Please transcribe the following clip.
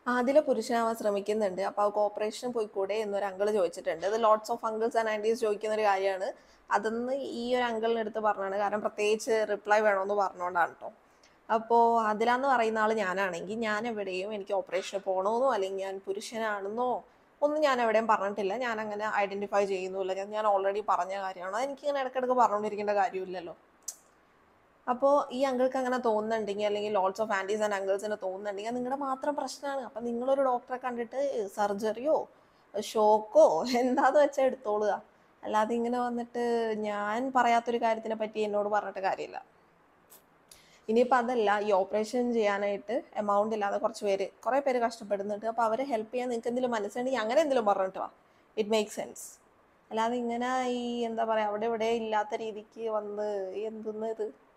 ആദില പുരുഷനാവാൻ ശ്രമിക്കുന്നുണ്ട് അപ്പോൾ അവൾക്ക് ഓപ്പറേഷൻ പോയിക്കൂടെ എന്നൊരു അങ്കിൾ ചോദിച്ചിട്ടുണ്ട് ഇത് lots of uncles and aunties ചോദിക്കുന്ന ഒരു കാര്യമാണ് അതൊന്ന് ഈ ഒരു അങ്കിളിന് എടുത്ത് പറഞ്ഞാണ് കാരണം പ്രത്യേകിച്ച് റിപ്ലൈ വേണമെന്ന് പറഞ്ഞുകൊണ്ടാണ് കേട്ടോ അപ്പോൾ അതിലാന്ന് പറയുന്ന ആൾ ഞാനാണെങ്കിൽ ഞാൻ എവിടെയും എനിക്ക് ഓപ്പറേഷന് പോകണമെന്നോ അല്ലെങ്കിൽ ഞാൻ പുരുഷനാണെന്നോ ഒന്നും ഞാൻ എവിടെയും പറഞ്ഞിട്ടില്ല ഞാൻ അങ്ങനെ ഐഡന്റിഫൈ ചെയ്യുന്നില്ല ഞാൻ ഞാൻ ഓൾറെഡി പറഞ്ഞ കാര്യമാണ് എനിക്കിങ്ങനെ ഇടയ്ക്കിടയ്ക്ക് പറഞ്ഞുകൊണ്ടിരിക്കേണ്ട കാര്യമില്ലല്ലോ അപ്പോൾ ഈ അങ്കിൾക്ക് അങ്ങനെ തോന്നുന്നുണ്ടെങ്കിൽ അല്ലെങ്കിൽ ലോട്ട്സ് ഓഫ് ആൻറ്റീസ് ആൻഡ് അങ്കിൾസിന് തോന്നുന്നുണ്ടെങ്കിൽ നിങ്ങളുടെ മാത്രം പ്രശ്നമാണ് അപ്പം നിങ്ങളൊരു ഡോക്ടറെ കണ്ടിട്ട് സർജറിയോ ഷോക്കോ എന്താന്ന് വെച്ചാൽ എടുത്തോളുക അല്ലാതെ ഇങ്ങനെ വന്നിട്ട് ഞാൻ പറയാത്തൊരു കാര്യത്തിനെ പറ്റി എന്നോട് പറഞ്ഞിട്ട് കാര്യമില്ല ഇനിയിപ്പോൾ അതല്ല ഈ ഓപ്പറേഷൻ ചെയ്യാനായിട്ട് എമൗണ്ട് ഇല്ലാതെ കുറച്ച് പേര് കുറേ പേര് കഷ്ടപ്പെടുന്നുണ്ട് അപ്പോൾ അവരെ ഹെൽപ്പ് ചെയ്യാൻ നിങ്ങൾക്ക് എന്തെങ്കിലും മനസ്സുണ്ടെങ്കിൽ അങ്ങനെ എന്തെങ്കിലും പറഞ്ഞിട്ട് വാ ഇറ്റ് മേക്ക് സെൻസ് അല്ലാതെ ഇങ്ങനെ ഈ എന്താ പറയുക അവിടെ ഇവിടെ ഇല്ലാത്ത രീതിക്ക് വന്ന് എന്തെന്ന് ഇത്